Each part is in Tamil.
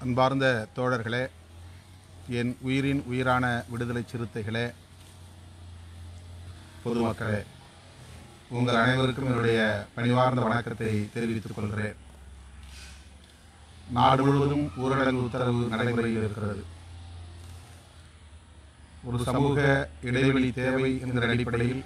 அன்பார்ந்த தோழர்களே என் உயிரின் உயிரான விடுதலை சிறுத்தைகளே பொதுமக்களே உங்கள் அனைவருக்கும் என்னுடைய பணிவார்ந்த வணக்கத்தை தெரிவித்துக் கொள்கிறேன் நாடு முழுவதும் ஊரடங்கு உத்தரவு நடைமுறையில் இருக்கிறது ஒரு சமூக இடைவெளி தேவை என்கிற அடிப்படையில்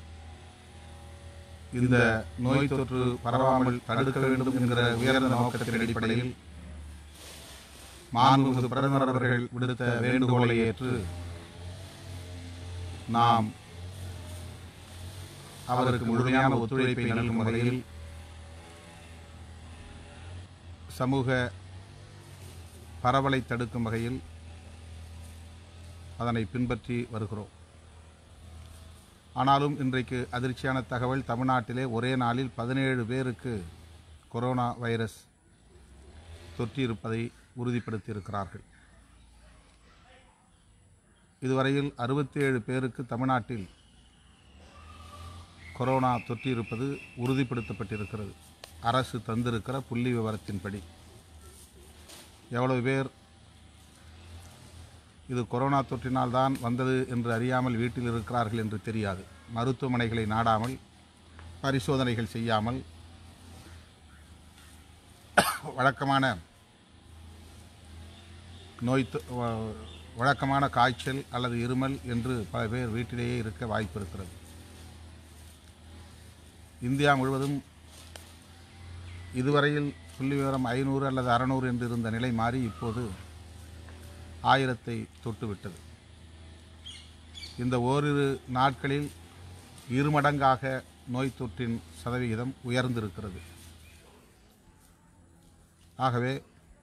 இந்த நோய் தொற்று பரவாமல் தடுக்க வேண்டும் என்கிற உயர்ந்த நோக்கத்தின் அடிப்படையில் மாண்புமிகு பிரதமர் அவர்கள் விடுத்த வேண்டுகோளை ஏற்று நாம் அவருக்கு முழுமையான ஒத்துழைப்பை நல்கும் வகையில் சமூக பரவலை தடுக்கும் வகையில் அதனை பின்பற்றி வருகிறோம் ஆனாலும் இன்றைக்கு அதிர்ச்சியான தகவல் தமிழ்நாட்டிலே ஒரே நாளில் பதினேழு பேருக்கு கொரோனா வைரஸ் தொற்றியிருப்பதை உறுதிப்படுத்தியிருக்கிறார்கள் இதுவரையில் அறுபத்தேழு பேருக்கு தமிழ்நாட்டில் கொரோனா தொற்றியிருப்பது உறுதிப்படுத்தப்பட்டிருக்கிறது அரசு தந்திருக்கிற புள்ளி விவரத்தின்படி எவ்வளவு பேர் இது கொரோனா தொற்றினால் தான் வந்தது என்று அறியாமல் வீட்டில் இருக்கிறார்கள் என்று தெரியாது மருத்துவமனைகளை நாடாமல் பரிசோதனைகள் செய்யாமல் வழக்கமான நோய் தொ- வ- வழக்கமான காய்ச்சல் அல்லது இருமல் என்று பல பேர் வீட்டிலேயே இருக்க வாய்ப்பு இருக்கிறது இந்தியா முழுவதும் இதுவரையில் புள்ளி விவரம் ஐநூறு அல்லது அறநூறு என்று இருந்த நிலை மாறி இப்போது ஆயிரத்தை தொட்டுவிட்டது இந்த ஓரிரு நாட்களில் இருமடங்காக நோய் தொற்றின் சதவிகிதம் உயர்ந்திருக்கிறது ஆகவே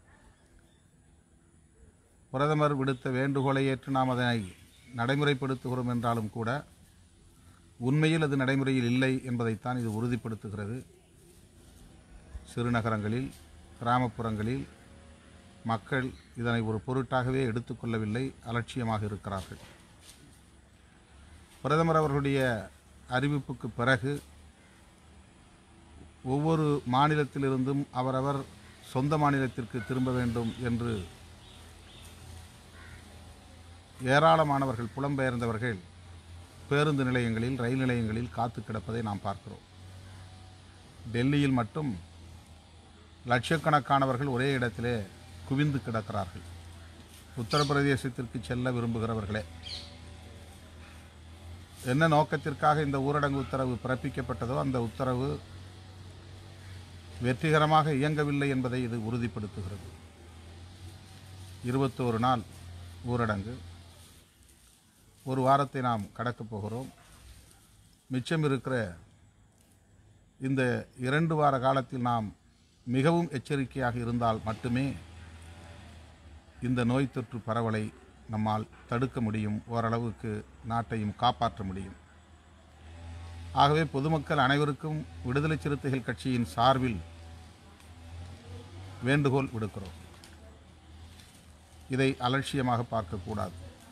பிரதமர் விடுத்த வேண்டுகோளை ஏற்று நாம் அதனை நடைமுறைப்படுத்துகிறோம் என்றாலும் கூட உண்மையில் அது நடைமுறையில் இல்லை என்பதைத்தான் இது உறுதிப்படுத்துகிறது சிறுநகரங்களில் கிராமப்புறங்களில் மக்கள் இதனை ஒரு பொருட்டாகவே எடுத்துக்கொள்ளவில்லை அலட்சியமாக இருக்கிறார்கள் பிரதமர் அவர்களுடைய அறிவிப்புக்கு பிறகு ஒவ்வொரு மாநிலத்திலிருந்தும் அவரவர் சொந்த மாநிலத்திற்கு திரும்ப வேண்டும் என்று ஏராளமானவர்கள் புலம்பெயர்ந்தவர்கள் பேருந்து நிலையங்களில் ரயில் நிலையங்களில் காத்து கிடப்பதை நாம் பார்க்கிறோம் டெல்லியில் மட்டும் லட்சக்கணக்கானவர்கள் ஒரே இடத்திலே குவிந்து கிடக்கிறார்கள் உத்தரப்பிரதேசத்திற்கு செல்ல விரும்புகிறவர்களே என்ன நோக்கத்திற்காக இந்த ஊரடங்கு உத்தரவு பிறப்பிக்கப்பட்டதோ அந்த உத்தரவு வெற்றிகரமாக இயங்கவில்லை என்பதை இது உறுதிப்படுத்துகிறது இருபத்தோரு நாள் ஊரடங்கு ஒரு வாரத்தை நாம் கடக்கப் போகிறோம் மிச்சம் இருக்கிற இந்த இரண்டு வார காலத்தில் நாம் மிகவும் எச்சரிக்கையாக இருந்தால் மட்டுமே இந்த நோய் தொற்று பரவலை நம்மால் தடுக்க முடியும் ஓரளவுக்கு நாட்டையும் காப்பாற்ற முடியும் ஆகவே பொதுமக்கள் அனைவருக்கும் விடுதலை சிறுத்தைகள் கட்சியின் சார்பில் வேண்டுகோள் விடுக்கிறோம் இதை அலட்சியமாக பார்க்கக்கூடாது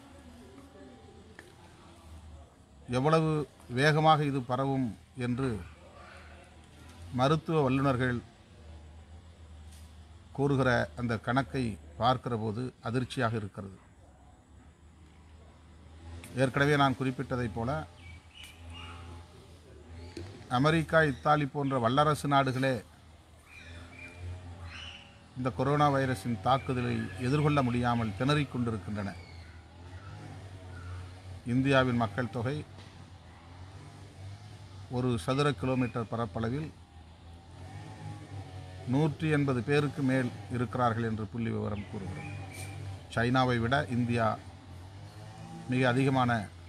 எவ்வளவு வேகமாக இது பரவும் என்று மருத்துவ வல்லுநர்கள் கூறுகிற அந்த கணக்கை பார்க்கிற போது அதிர்ச்சியாக இருக்கிறது ஏற்கனவே நான் குறிப்பிட்டதைப் போல அமெரிக்கா இத்தாலி போன்ற வல்லரசு நாடுகளே இந்த கொரோனா வைரஸின் தாக்குதலை எதிர்கொள்ள முடியாமல் திணறிக் கொண்டிருக்கின்றன இந்தியாவின் மக்கள் தொகை ஒரு சதுர கிலோமீட்டர் பரப்பளவில் நூற்றி எண்பது பேருக்கு மேல் இருக்கிறார்கள் என்று புள்ளி விவரம் கூறுகிறது சைனாவை விட இந்தியா மிக அதிகமான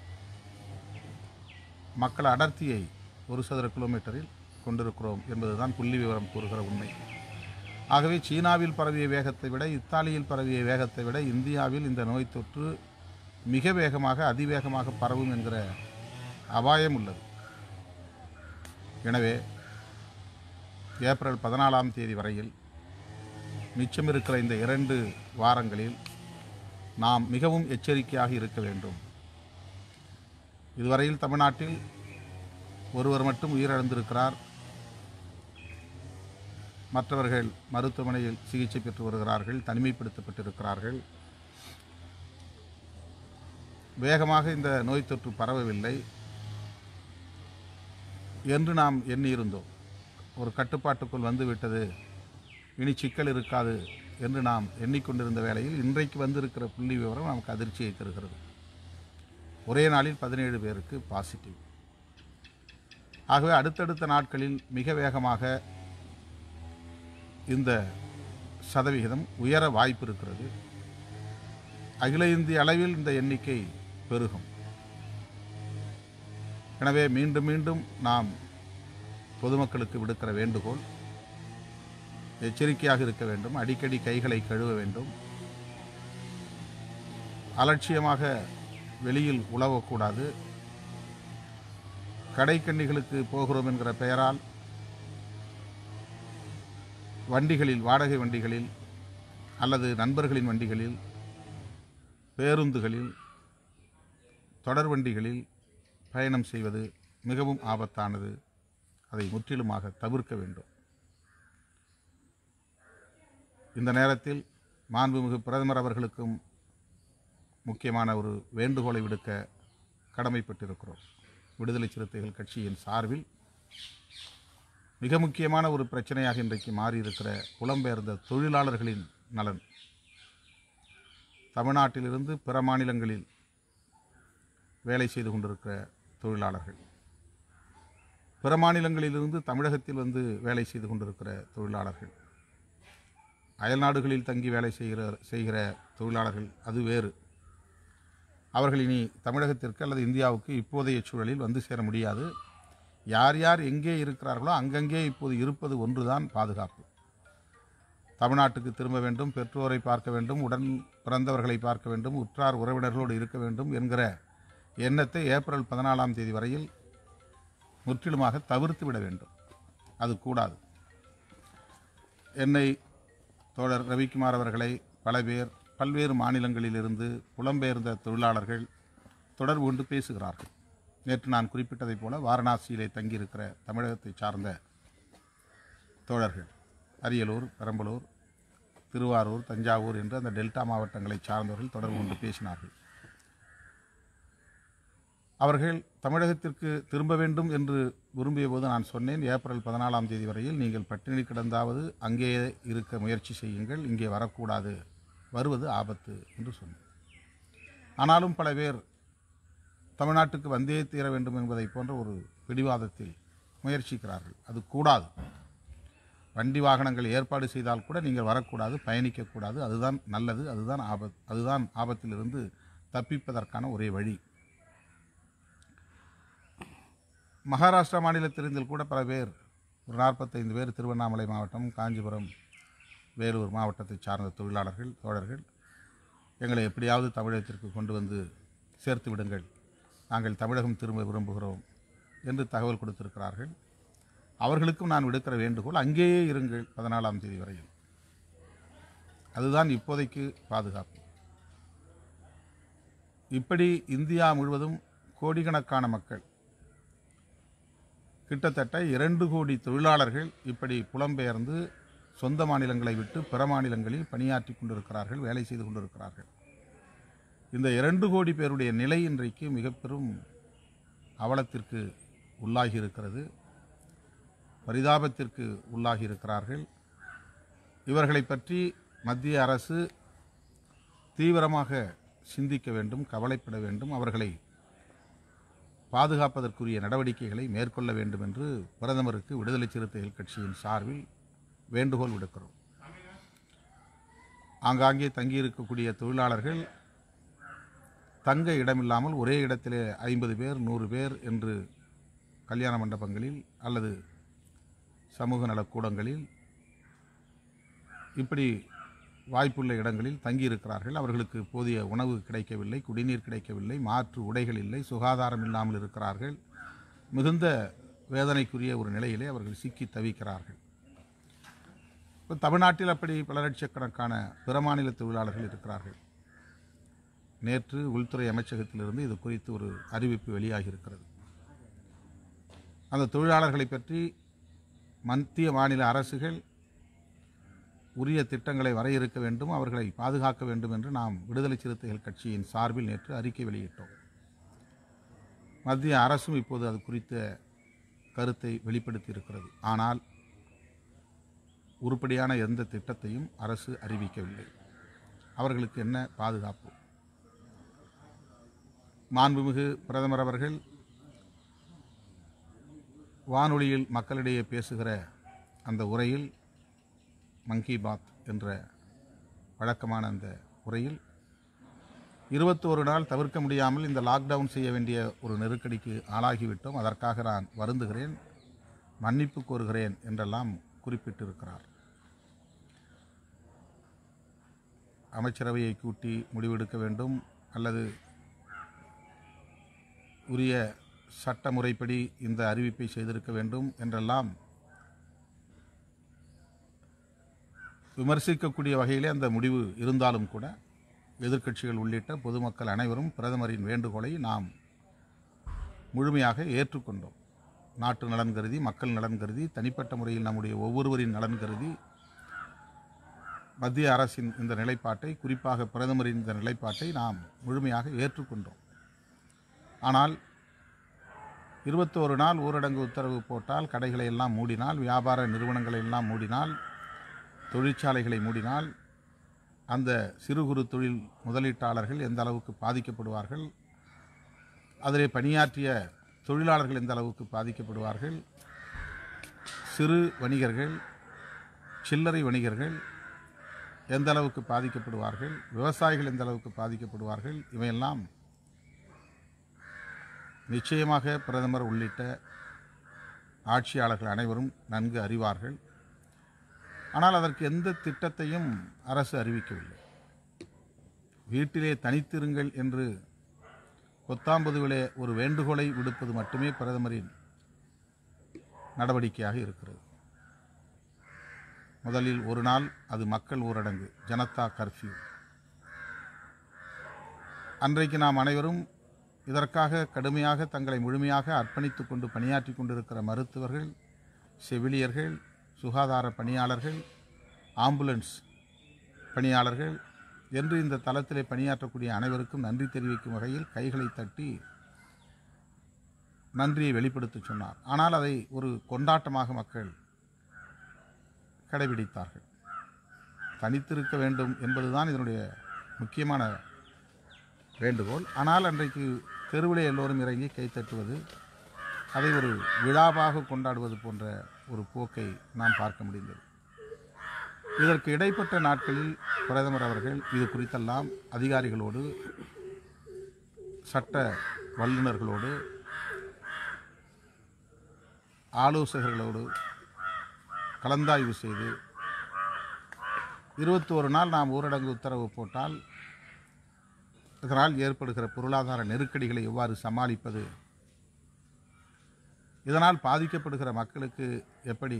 மக்கள் அடர்த்தியை ஒரு சதுர கிலோமீட்டரில் கொண்டிருக்கிறோம் என்பதுதான் புள்ளி விவரம் கூறுகிற உண்மை ஆகவே சீனாவில் பரவிய வேகத்தை விட இத்தாலியில் பரவிய வேகத்தை விட இந்தியாவில் இந்த நோய் தொற்று மிக வேகமாக அதிவேகமாக பரவும் என்கிற அபாயம் உள்ளது எனவே ஏப்ரல் பதினாலாம் தேதி வரையில் மிச்சம் இருக்கிற இந்த இரண்டு வாரங்களில் நாம் மிகவும் எச்சரிக்கையாக இருக்க வேண்டும் இதுவரையில் தமிழ்நாட்டில் ஒருவர் மட்டும் உயிரிழந்திருக்கிறார் மற்றவர்கள் மருத்துவமனையில் சிகிச்சை பெற்று வருகிறார்கள் தனிமைப்படுத்தப்பட்டிருக்கிறார்கள் வேகமாக இந்த நோய் தொற்று பரவவில்லை என்று நாம் எண்ணியிருந்தோம் ஒரு கட்டுப்பாட்டுக்குள் வந்துவிட்டது இனி சிக்கல் இருக்காது என்று நாம் எண்ணிக்கொண்டிருந்த வேளையில் இன்றைக்கு வந்திருக்கிற புள்ளி விவரம் நமக்கு அதிர்ச்சியை தருகிறது ஒரே நாளில் பதினேழு பேருக்கு பாசிட்டிவ் ஆகவே அடுத்தடுத்த நாட்களில் மிக வேகமாக இந்த சதவிகிதம் உயர வாய்ப்பு இருக்கிறது அகில இந்திய அளவில் இந்த எண்ணிக்கை பெருகும் எனவே மீண்டும் மீண்டும் நாம் பொதுமக்களுக்கு விடுக்கிற வேண்டுகோள் எச்சரிக்கையாக இருக்க வேண்டும் அடிக்கடி கைகளை கழுவ வேண்டும் அலட்சியமாக வெளியில் உழவக்கூடாது கடைக்கண்ணிகளுக்கு போகிறோம் என்கிற பெயரால் வண்டிகளில் வாடகை வண்டிகளில் அல்லது நண்பர்களின் வண்டிகளில் பேருந்துகளில் தொடர் வண்டிகளில் பயணம் செய்வது மிகவும் ஆபத்தானது அதை முற்றிலுமாக தவிர்க்க வேண்டும் இந்த நேரத்தில் மாண்புமிகு பிரதமர் அவர்களுக்கும் முக்கியமான ஒரு வேண்டுகோளை விடுக்க கடமைப்பட்டிருக்கிறோம் விடுதலை சிறுத்தைகள் கட்சியின் சார்பில் மிக முக்கியமான ஒரு பிரச்சனையாக இன்றைக்கு மாறியிருக்கிற புலம்பெயர்ந்த தொழிலாளர்களின் நலன் தமிழ்நாட்டிலிருந்து பிற மாநிலங்களில் வேலை செய்து கொண்டிருக்கிற தொழிலாளர்கள் பிற மாநிலங்களிலிருந்து தமிழகத்தில் வந்து வேலை செய்து கொண்டிருக்கிற தொழிலாளர்கள் அயல்நாடுகளில் தங்கி வேலை செய்கிற செய்கிற தொழிலாளர்கள் அது வேறு அவர்கள் இனி தமிழகத்திற்கு அல்லது இந்தியாவுக்கு இப்போதைய சூழலில் வந்து சேர முடியாது யார் யார் எங்கே இருக்கிறார்களோ அங்கங்கே இப்போது இருப்பது ஒன்றுதான் பாதுகாப்பு தமிழ்நாட்டுக்கு திரும்ப வேண்டும் பெற்றோரை பார்க்க வேண்டும் உடன் பிறந்தவர்களை பார்க்க வேண்டும் உற்றார் உறவினர்களோடு இருக்க வேண்டும் என்கிற எண்ணத்தை ஏப்ரல் பதினாலாம் தேதி வரையில் முற்றிலுமாக தவிர்த்து விட வேண்டும் அது கூடாது என்னை தோழர் ரவிக்குமார் அவர்களை பல பேர் பல்வேறு மாநிலங்களிலிருந்து புலம்பெயர்ந்த தொழிலாளர்கள் தொடர்பு கொண்டு பேசுகிறார்கள் நேற்று நான் குறிப்பிட்டதைப் போல வாரணாசியிலே தங்கியிருக்கிற தமிழகத்தை சார்ந்த தோழர்கள் அரியலூர் பெரம்பலூர் திருவாரூர் தஞ்சாவூர் என்று அந்த டெல்டா மாவட்டங்களை சார்ந்தவர்கள் தொடர்பு கொண்டு பேசினார்கள் அவர்கள் தமிழகத்திற்கு திரும்ப வேண்டும் என்று விரும்பிய போது நான் சொன்னேன் ஏப்ரல் பதினாலாம் தேதி வரையில் நீங்கள் பட்டினி கிடந்தாவது அங்கேயே இருக்க முயற்சி செய்யுங்கள் இங்கே வரக்கூடாது வருவது ஆபத்து என்று சொன்னேன் ஆனாலும் பல பேர் தமிழ்நாட்டுக்கு வந்தே தீர வேண்டும் என்பதை போன்ற ஒரு பிடிவாதத்தில் முயற்சிக்கிறார்கள் அது கூடாது வண்டி வாகனங்கள் ஏற்பாடு செய்தால் கூட நீங்கள் வரக்கூடாது பயணிக்கக்கூடாது அதுதான் நல்லது அதுதான் ஆபத் அதுதான் ஆபத்திலிருந்து தப்பிப்பதற்கான ஒரே வழி மகாராஷ்டிரா மாநிலத்திலிருந்தில் கூட பல பேர் ஒரு நாற்பத்தைந்து பேர் திருவண்ணாமலை மாவட்டம் காஞ்சிபுரம் வேலூர் மாவட்டத்தை சார்ந்த தொழிலாளர்கள் தோழர்கள் எங்களை எப்படியாவது தமிழகத்திற்கு கொண்டு வந்து சேர்த்து விடுங்கள் நாங்கள் தமிழகம் திரும்ப விரும்புகிறோம் என்று தகவல் கொடுத்திருக்கிறார்கள் அவர்களுக்கும் நான் விடுக்கிற வேண்டுகோள் அங்கேயே இருங்கள் பதினாலாம் தேதி வரையில் அதுதான் இப்போதைக்கு பாதுகாப்பு இப்படி இந்தியா முழுவதும் கோடிக்கணக்கான மக்கள் கிட்டத்தட்ட இரண்டு கோடி தொழிலாளர்கள் இப்படி புலம்பெயர்ந்து சொந்த மாநிலங்களை விட்டு பிற மாநிலங்களில் பணியாற்றி கொண்டிருக்கிறார்கள் வேலை செய்து கொண்டிருக்கிறார்கள் இந்த இரண்டு கோடி பேருடைய நிலை இன்றைக்கு மிக பெரும் அவலத்திற்கு உள்ளாகி இருக்கிறது பரிதாபத்திற்கு உள்ளாகி இருக்கிறார்கள் இவர்களை பற்றி மத்திய அரசு தீவிரமாக சிந்திக்க வேண்டும் கவலைப்பட வேண்டும் அவர்களை பாதுகாப்பதற்குரிய நடவடிக்கைகளை மேற்கொள்ள வேண்டும் என்று பிரதமருக்கு விடுதலை சிறுத்தைகள் கட்சியின் சார்பில் வேண்டுகோள் விடுக்கிறோம் ஆங்காங்கே தங்கியிருக்கக்கூடிய தொழிலாளர்கள் தங்க இடமில்லாமல் ஒரே இடத்திலே ஐம்பது பேர் நூறு பேர் என்று கல்யாண மண்டபங்களில் அல்லது சமூக நலக்கூடங்களில் இப்படி வாய்ப்புள்ள இடங்களில் தங்கியிருக்கிறார்கள் அவர்களுக்கு போதிய உணவு கிடைக்கவில்லை குடிநீர் கிடைக்கவில்லை மாற்று உடைகள் இல்லை சுகாதாரம் இல்லாமல் இருக்கிறார்கள் மிகுந்த வேதனைக்குரிய ஒரு நிலையிலே அவர்கள் சிக்கி தவிக்கிறார்கள் இப்போ தமிழ்நாட்டில் அப்படி பல லட்சக்கணக்கான பிற மாநில தொழிலாளர்கள் இருக்கிறார்கள் நேற்று உள்துறை அமைச்சகத்திலிருந்து இது குறித்து ஒரு அறிவிப்பு வெளியாகி இருக்கிறது அந்த தொழிலாளர்களை பற்றி மத்திய மாநில அரசுகள் உரிய திட்டங்களை வரையறுக்க வேண்டும் அவர்களை பாதுகாக்க வேண்டும் என்று நாம் விடுதலை சிறுத்தைகள் கட்சியின் சார்பில் நேற்று அறிக்கை வெளியிட்டோம் மத்திய அரசும் இப்போது அது குறித்த கருத்தை வெளிப்படுத்தி இருக்கிறது ஆனால் உருப்படியான எந்த திட்டத்தையும் அரசு அறிவிக்கவில்லை அவர்களுக்கு என்ன பாதுகாப்பு மாண்புமிகு பிரதமர் அவர்கள் வானொலியில் மக்களிடையே பேசுகிற அந்த உரையில் மங்கி பாத் என்ற வழக்கமான அந்த உரையில் இருபத்தோரு நாள் தவிர்க்க முடியாமல் இந்த லாக்டவுன் செய்ய வேண்டிய ஒரு நெருக்கடிக்கு ஆளாகிவிட்டோம் அதற்காக நான் வருந்துகிறேன் மன்னிப்பு கோருகிறேன் என்றெல்லாம் குறிப்பிட்டிருக்கிறார் அமைச்சரவையை கூட்டி முடிவெடுக்க வேண்டும் அல்லது உரிய சட்ட முறைப்படி இந்த அறிவிப்பை செய்திருக்க வேண்டும் என்றெல்லாம் விமர்சிக்கக்கூடிய வகையிலே அந்த முடிவு இருந்தாலும் கூட எதிர்க்கட்சிகள் உள்ளிட்ட பொதுமக்கள் அனைவரும் பிரதமரின் வேண்டுகோளை நாம் முழுமையாக ஏற்றுக்கொண்டோம் நாட்டு நலன் கருதி மக்கள் நலன் கருதி தனிப்பட்ட முறையில் நம்முடைய ஒவ்வொருவரின் நலன் கருதி மத்திய அரசின் இந்த நிலைப்பாட்டை குறிப்பாக பிரதமரின் இந்த நிலைப்பாட்டை நாம் முழுமையாக ஏற்றுக்கொண்டோம் ஆனால் இருபத்தோரு நாள் ஊரடங்கு உத்தரவு போட்டால் கடைகளை எல்லாம் மூடினால் வியாபார நிறுவனங்களை எல்லாம் மூடினால் தொழிற்சாலைகளை மூடினால் அந்த சிறு குறு தொழில் முதலீட்டாளர்கள் எந்த அளவுக்கு பாதிக்கப்படுவார்கள் அதிலே பணியாற்றிய தொழிலாளர்கள் எந்த அளவுக்கு பாதிக்கப்படுவார்கள் சிறு வணிகர்கள் சில்லறை வணிகர்கள் எந்த அளவுக்கு பாதிக்கப்படுவார்கள் விவசாயிகள் எந்த அளவுக்கு பாதிக்கப்படுவார்கள் இவையெல்லாம் நிச்சயமாக பிரதமர் உள்ளிட்ட ஆட்சியாளர்கள் அனைவரும் நன்கு அறிவார்கள் ஆனால் அதற்கு எந்த திட்டத்தையும் அரசு அறிவிக்கவில்லை வீட்டிலே தனித்திருங்கள் என்று கொத்தாம்பதுவிலே ஒரு வேண்டுகோளை விடுப்பது மட்டுமே பிரதமரின் நடவடிக்கையாக இருக்கிறது முதலில் ஒரு நாள் அது மக்கள் ஊரடங்கு ஜனதா கர்ஃப்யூ அன்றைக்கு நாம் அனைவரும் இதற்காக கடுமையாக தங்களை முழுமையாக அர்ப்பணித்து கொண்டு பணியாற்றி கொண்டிருக்கிற மருத்துவர்கள் செவிலியர்கள் சுகாதார பணியாளர்கள் ஆம்புலன்ஸ் பணியாளர்கள் என்று இந்த தளத்திலே பணியாற்றக்கூடிய அனைவருக்கும் நன்றி தெரிவிக்கும் வகையில் கைகளை தட்டி நன்றியை வெளிப்படுத்த சொன்னார் ஆனால் அதை ஒரு கொண்டாட்டமாக மக்கள் கடைபிடித்தார்கள் தனித்திருக்க வேண்டும் என்பதுதான் இதனுடைய முக்கியமான வேண்டுகோள் ஆனால் அன்றைக்கு தெருவிலே எல்லோரும் இறங்கி கைத்தட்டுவது அதை ஒரு விழாவாக கொண்டாடுவது போன்ற ஒரு போக்கை நாம் பார்க்க முடிந்தது இதற்கு இடைப்பட்ட நாட்களில் பிரதமர் அவர்கள் இது குறித்தெல்லாம் அதிகாரிகளோடு சட்ட வல்லுநர்களோடு ஆலோசகர்களோடு கலந்தாய்வு செய்து இருபத்தோரு நாள் நாம் ஊரடங்கு உத்தரவு போட்டால் இதனால் ஏற்படுகிற பொருளாதார நெருக்கடிகளை எவ்வாறு சமாளிப்பது இதனால் பாதிக்கப்படுகிற மக்களுக்கு எப்படி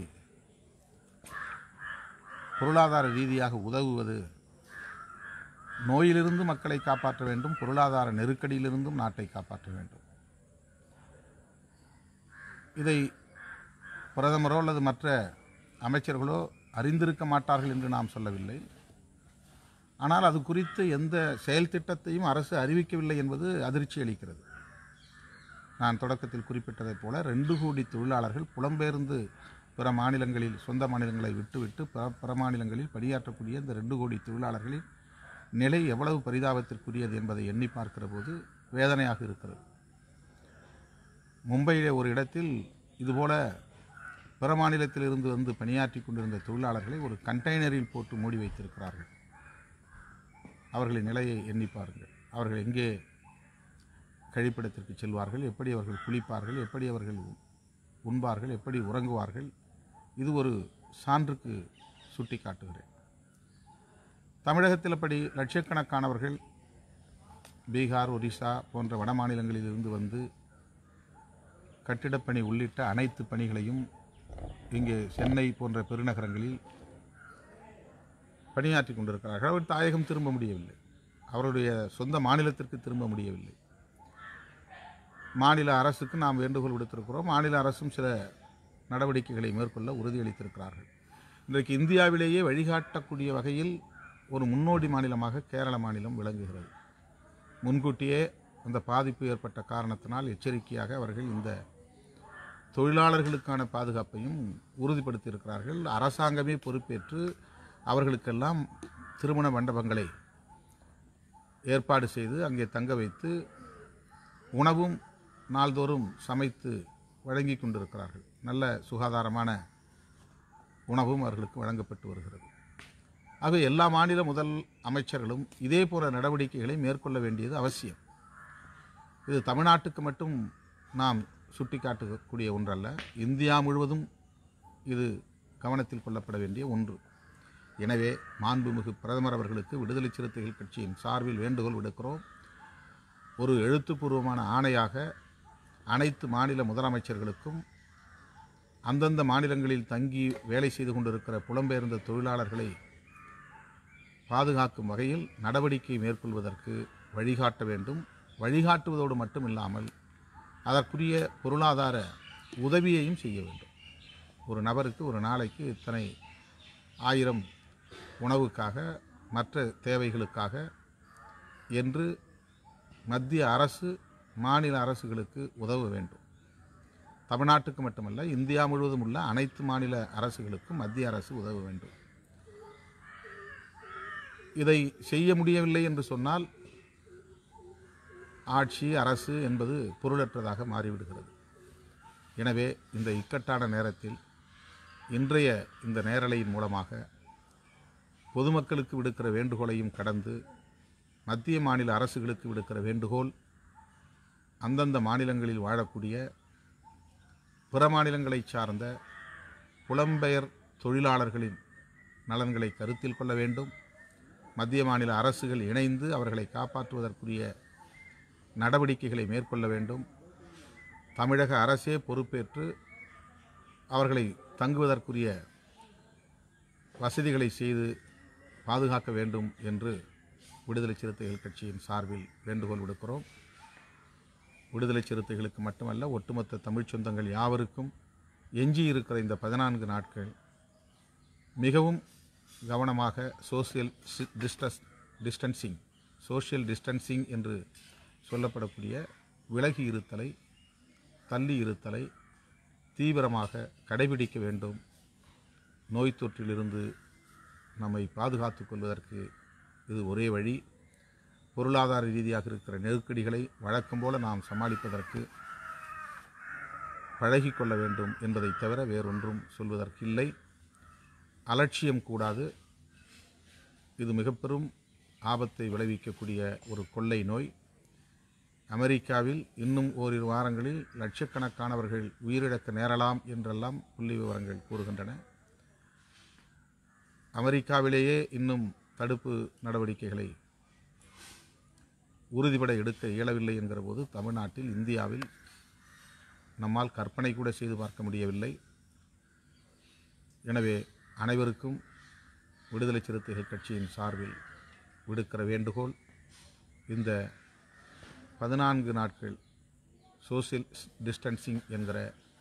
பொருளாதார ரீதியாக உதவுவது நோயிலிருந்து மக்களை காப்பாற்ற வேண்டும் பொருளாதார நெருக்கடியிலிருந்தும் நாட்டை காப்பாற்ற வேண்டும் இதை பிரதமரோ அல்லது மற்ற அமைச்சர்களோ அறிந்திருக்க மாட்டார்கள் என்று நாம் சொல்லவில்லை ஆனால் அது குறித்து எந்த செயல் திட்டத்தையும் அரசு அறிவிக்கவில்லை என்பது அதிர்ச்சி அளிக்கிறது நான் தொடக்கத்தில் குறிப்பிட்டதைப் போல ரெண்டு கோடி தொழிலாளர்கள் புலம்பெயர்ந்து பிற மாநிலங்களில் சொந்த மாநிலங்களை விட்டுவிட்டு பிற பிற மாநிலங்களில் பணியாற்றக்கூடிய இந்த ரெண்டு கோடி தொழிலாளர்களின் நிலை எவ்வளவு பரிதாபத்திற்குரியது என்பதை எண்ணி பார்க்கிற போது வேதனையாக இருக்கிறது மும்பையிலே ஒரு இடத்தில் இதுபோல பிற மாநிலத்தில் இருந்து வந்து பணியாற்றி கொண்டிருந்த தொழிலாளர்களை ஒரு கண்டெய்னரில் போட்டு மூடி வைத்திருக்கிறார்கள் அவர்களின் நிலையை எண்ணி பாருங்கள் அவர்கள் எங்கே கழிப்பிடத்திற்கு செல்வார்கள் எப்படி அவர்கள் குளிப்பார்கள் எப்படி அவர்கள் உண்பார்கள் எப்படி உறங்குவார்கள் இது ஒரு சான்றுக்கு சுட்டி காட்டுகிறேன் தமிழகத்தில் அப்படி லட்சக்கணக்கானவர்கள் பீகார் ஒரிசா போன்ற வட மாநிலங்களில் இருந்து வந்து கட்டிடப்பணி உள்ளிட்ட அனைத்து பணிகளையும் இங்கே சென்னை போன்ற பெருநகரங்களில் பணியாற்றி கொண்டிருக்கிறார்கள் அவர் தாயகம் திரும்ப முடியவில்லை அவருடைய சொந்த மாநிலத்திற்கு திரும்ப முடியவில்லை மாநில அரசுக்கு நாம் வேண்டுகோள் விடுத்திருக்கிறோம் மாநில அரசும் சில நடவடிக்கைகளை மேற்கொள்ள உறுதியளித்திருக்கிறார்கள் இன்றைக்கு இந்தியாவிலேயே வழிகாட்டக்கூடிய வகையில் ஒரு முன்னோடி மாநிலமாக கேரள மாநிலம் விளங்குகிறது முன்கூட்டியே அந்த பாதிப்பு ஏற்பட்ட காரணத்தினால் எச்சரிக்கையாக அவர்கள் இந்த தொழிலாளர்களுக்கான பாதுகாப்பையும் உறுதிப்படுத்தியிருக்கிறார்கள் அரசாங்கமே பொறுப்பேற்று அவர்களுக்கெல்லாம் திருமண மண்டபங்களை ஏற்பாடு செய்து அங்கே தங்க வைத்து உணவும் நாள்தோறும் சமைத்து வழங்கி கொண்டிருக்கிறார்கள் நல்ல சுகாதாரமான உணவும் அவர்களுக்கு வழங்கப்பட்டு வருகிறது ஆக எல்லா மாநில முதல் அமைச்சர்களும் இதே போன்ற நடவடிக்கைகளை மேற்கொள்ள வேண்டியது அவசியம் இது தமிழ்நாட்டுக்கு மட்டும் நாம் சுட்டிக்காட்டக்கூடிய ஒன்றல்ல இந்தியா முழுவதும் இது கவனத்தில் கொள்ளப்பட வேண்டிய ஒன்று எனவே மாண்புமிகு பிரதமர் அவர்களுக்கு விடுதலை சிறுத்தைகள் கட்சியின் சார்பில் வேண்டுகோள் விடுக்கிறோம் ஒரு எழுத்துப்பூர்வமான ஆணையாக அனைத்து மாநில முதலமைச்சர்களுக்கும் அந்தந்த மாநிலங்களில் தங்கி வேலை செய்து கொண்டிருக்கிற புலம்பெயர்ந்த தொழிலாளர்களை பாதுகாக்கும் வகையில் நடவடிக்கை மேற்கொள்வதற்கு வழிகாட்ட வேண்டும் வழிகாட்டுவதோடு மட்டுமில்லாமல் அதற்குரிய பொருளாதார உதவியையும் செய்ய வேண்டும் ஒரு நபருக்கு ஒரு நாளைக்கு இத்தனை ஆயிரம் உணவுக்காக மற்ற தேவைகளுக்காக என்று மத்திய அரசு மாநில அரசுகளுக்கு உதவ வேண்டும் தமிழ்நாட்டுக்கு மட்டுமல்ல இந்தியா முழுவதும் உள்ள அனைத்து மாநில அரசுகளுக்கும் மத்திய அரசு உதவ வேண்டும் இதை செய்ய முடியவில்லை என்று சொன்னால் ஆட்சி அரசு என்பது பொருளற்றதாக மாறிவிடுகிறது எனவே இந்த இக்கட்டான நேரத்தில் இன்றைய இந்த நேரலையின் மூலமாக பொதுமக்களுக்கு விடுக்கிற வேண்டுகோளையும் கடந்து மத்திய மாநில அரசுகளுக்கு விடுக்கிற வேண்டுகோள் அந்தந்த மாநிலங்களில் வாழக்கூடிய பிற மாநிலங்களைச் சார்ந்த புலம்பெயர் தொழிலாளர்களின் நலன்களை கருத்தில் கொள்ள வேண்டும் மத்திய மாநில அரசுகள் இணைந்து அவர்களை காப்பாற்றுவதற்குரிய நடவடிக்கைகளை மேற்கொள்ள வேண்டும் தமிழக அரசே பொறுப்பேற்று அவர்களை தங்குவதற்குரிய வசதிகளை செய்து பாதுகாக்க வேண்டும் என்று விடுதலை சிறுத்தைகள் கட்சியின் சார்பில் வேண்டுகோள் விடுக்கிறோம் விடுதலை சிறுத்தைகளுக்கு மட்டுமல்ல ஒட்டுமொத்த தமிழ்ச் சொந்தங்கள் யாவருக்கும் எஞ்சி இருக்கிற இந்த பதினான்கு நாட்கள் மிகவும் கவனமாக சோசியல் டிஸ்டஸ் டிஸ்டன்சிங் சோஷியல் டிஸ்டன்சிங் என்று சொல்லப்படக்கூடிய விலகி இருத்தலை தள்ளி இருத்தலை தீவிரமாக கடைபிடிக்க வேண்டும் நோய் தொற்றிலிருந்து நம்மை பாதுகாத்துக் கொள்வதற்கு இது ஒரே வழி பொருளாதார ரீதியாக இருக்கிற நெருக்கடிகளை வழக்கம் போல நாம் சமாளிப்பதற்கு பழகிக்கொள்ள வேண்டும் என்பதை தவிர வேறொன்றும் சொல்வதற்கில்லை அலட்சியம் கூடாது இது மிக பெரும் ஆபத்தை விளைவிக்கக்கூடிய ஒரு கொள்ளை நோய் அமெரிக்காவில் இன்னும் ஓரிரு வாரங்களில் லட்சக்கணக்கானவர்கள் உயிரிழக்க நேரலாம் என்றெல்லாம் புள்ளி விவரங்கள் கூறுகின்றன அமெரிக்காவிலேயே இன்னும் தடுப்பு நடவடிக்கைகளை உறுதிபட எடுக்க இயலவில்லை என்கிற போது தமிழ்நாட்டில் இந்தியாவில் நம்மால் கற்பனை கூட செய்து பார்க்க முடியவில்லை எனவே அனைவருக்கும் விடுதலை சிறுத்தைகள் கட்சியின் சார்பில் விடுக்கிற வேண்டுகோள் இந்த பதினான்கு நாட்கள் சோசியல் டிஸ்டன்சிங் என்கிற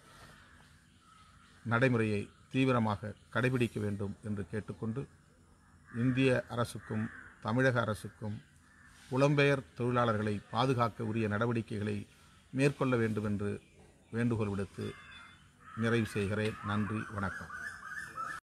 நடைமுறையை தீவிரமாக கடைபிடிக்க வேண்டும் என்று கேட்டுக்கொண்டு இந்திய அரசுக்கும் தமிழக அரசுக்கும் புலம்பெயர் தொழிலாளர்களை பாதுகாக்க உரிய நடவடிக்கைகளை மேற்கொள்ள வேண்டும் என்று வேண்டுகோள் விடுத்து நிறைவு செய்கிறேன் நன்றி வணக்கம்